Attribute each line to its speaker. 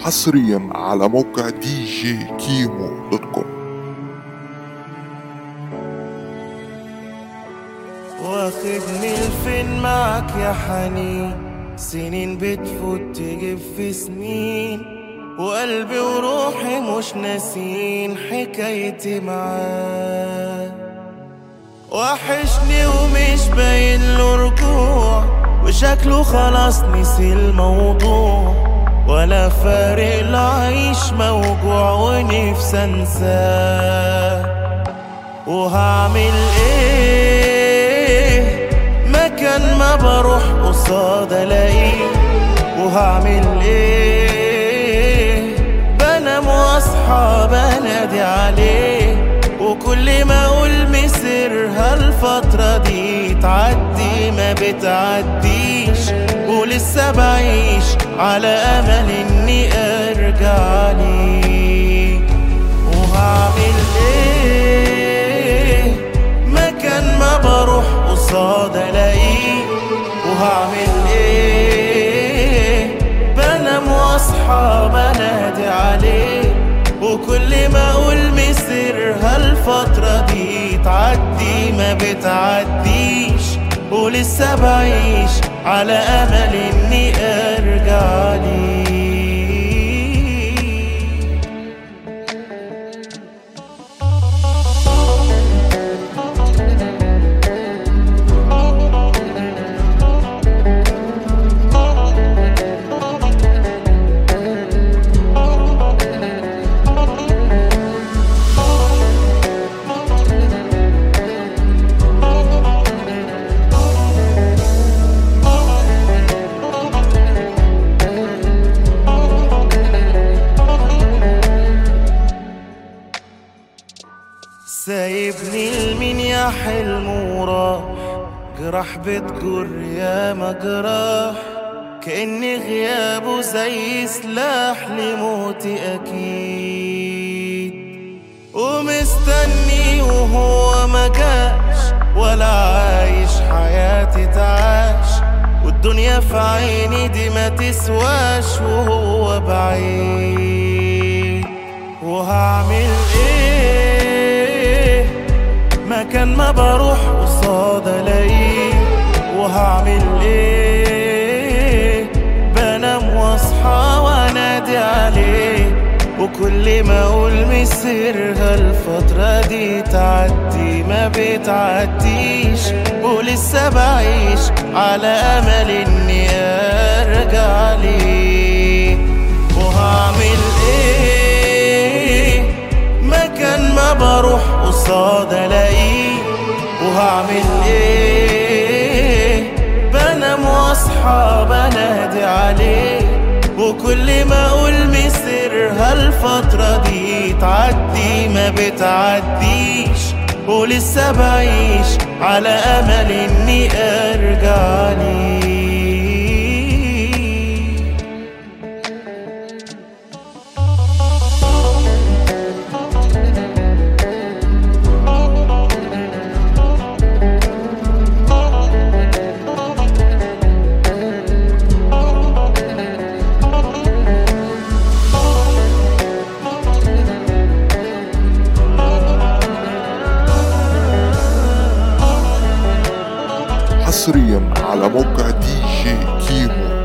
Speaker 1: حصريا على موقع دي جي كيمو دوت كوم
Speaker 2: واخدني لفين معك يا حنين سنين بتفوت تجيب في سنين وقلبي وروحي مش ناسين حكايتي معاه وحشني ومش باين له رجوع وشكله خلاص نسي الموضوع ولا فارق له عيش موجوع ونفسي انساه وهعمل ايه مكان ما بروح قصاد الاقيه وهعمل ايه بنام واصحى بنادي عليه وكل ما اقول مسرها الفترة دي تعدي ما بتعديش ولسه بعيش على امل اني ارجع ليه وهعمل ايه مكان ما بروح قصاد الاقيه وهعمل ايه بنام واصحى بنادي عليه وكل ما اقول مسرها الفترة دي تعدي ما بتعديش ولسه بعيش على امل اني ارجع ليه سايبني لمين يا حلم وراح جراح بتجر يا مجراح كأن غيابه زي سلاح لموتي أكيد ومستني وهو ما جاش ولا عايش حياتي تعاش والدنيا في عيني دي ما تسواش وهو بعيد وهعمل ايه مكان ما بروح قصاد الاقيه وهعمل ايه بنام واصحى وانادي عليه وكل ما اقول مسرها الفترة دي تعدي ما بتعديش ولسه بعيش على امل اني ارجع ليه وهعمل ايه مكان ما بروح قصاد الاقيه وهعمل ايه بنام واصحى بنادي عليه وكل ما اقول مسرها الفترة دي تعدي ما بتعديش ولسه بعيش على امل اني ارجع ليه
Speaker 1: حصريا على موقع دي جي كيمو